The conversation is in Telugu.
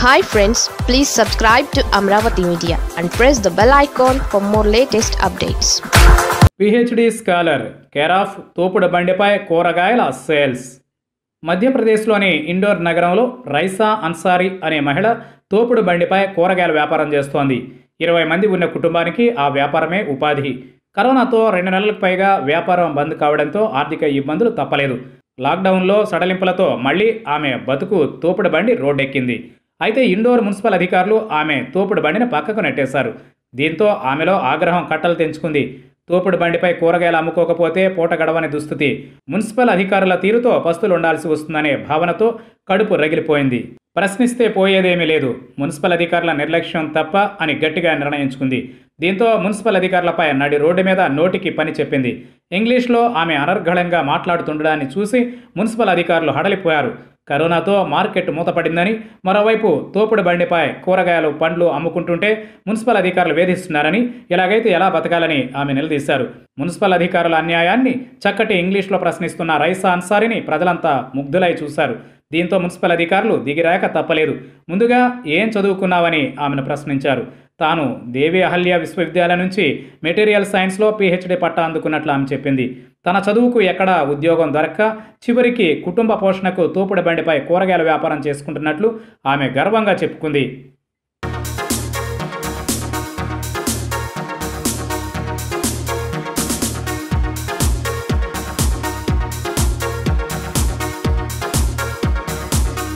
hi friends please subscribe to Amaravati media and press the bell icon for more latest updates PhD scholar care of తోపుడు బండిపై కూరగాయల సేల్స్ మధ్యప్రదేశ్లోని ఇండోర్ నగరంలో రైసా అన్సారీ అనే మహిళ తోపుడు బండిపై కూరగాయల వ్యాపారం చేస్తోంది ఇరవై మంది ఉన్న కుటుంబానికి ఆ వ్యాపారమే ఉపాధి కరోనాతో రెండు నెలలకు పైగా వ్యాపారం బంద్ కావడంతో ఆర్థిక ఇబ్బందులు తప్పలేదు లాక్డౌన్లో సడలింపులతో మళ్ళీ ఆమె బతుకు తోపుడు బండి రోడ్డెక్కింది అయితే ఇండోర్ మున్సిపల్ అధికారులు ఆమె తోపుడు బండిని పక్కకు నెట్టేశారు దీంతో ఆమెలో ఆగ్రహం కట్టలు తెంచుకుంది తోపుడు బండిపై కూరగాయలు అమ్ముకోకపోతే పూట గడవని దుస్థితి మున్సిపల్ అధికారుల తీరుతో పస్తులు ఉండాల్సి వస్తుందనే భావనతో కడుపు రగిలిపోయింది ప్రశ్నిస్తే పోయేదేమీ లేదు మున్సిపల్ అధికారుల నిర్లక్ష్యం తప్ప అని గట్టిగా నిర్ణయించుకుంది దీంతో మున్సిపల్ అధికారులపై నడి రోడ్డు మీద నోటికి పని చెప్పింది ఇంగ్లీష్లో ఆమె అనర్గళంగా మాట్లాడుతుండడాన్ని చూసి మున్సిపల్ అధికారులు హడలిపోయారు కరోనాతో మార్కెట్ మూతపడిందని మరోవైపు తోపుడు బండిపై కూరగాయలు పండ్లు అమ్ముకుంటుంటే మున్సిపల్ అధికారులు వేధిస్తున్నారని ఇలాగైతే ఎలా బతకాలని ఆమె నిలదీశారు మున్సిపల్ అధికారుల అన్యాయాన్ని చక్కటి ఇంగ్లీష్లో ప్రశ్నిస్తున్న రైసా అన్సారిని ప్రజలంతా ముగ్ధులై చూశారు దీంతో మున్సిపల్ అధికారులు దిగిరాక తప్పలేదు ముందుగా ఏం చదువుకున్నావని ఆమెను ప్రశ్నించారు తాను దేవి అహల్య విశ్వవిద్యాలయం నుంచి మెటీరియల్ సైన్స్లో పీహెచ్డీ పట్టా అందుకున్నట్లు ఆమె చెప్పింది తన చదువుకు ఎక్కడా ఉద్యోగం దొరక్క చివరికి కుటుంబ పోషణకు తోపుడు బండిపై కూరగాయల వ్యాపారం చేసుకుంటున్నట్లు ఆమె గర్వంగా చెప్పుకుంది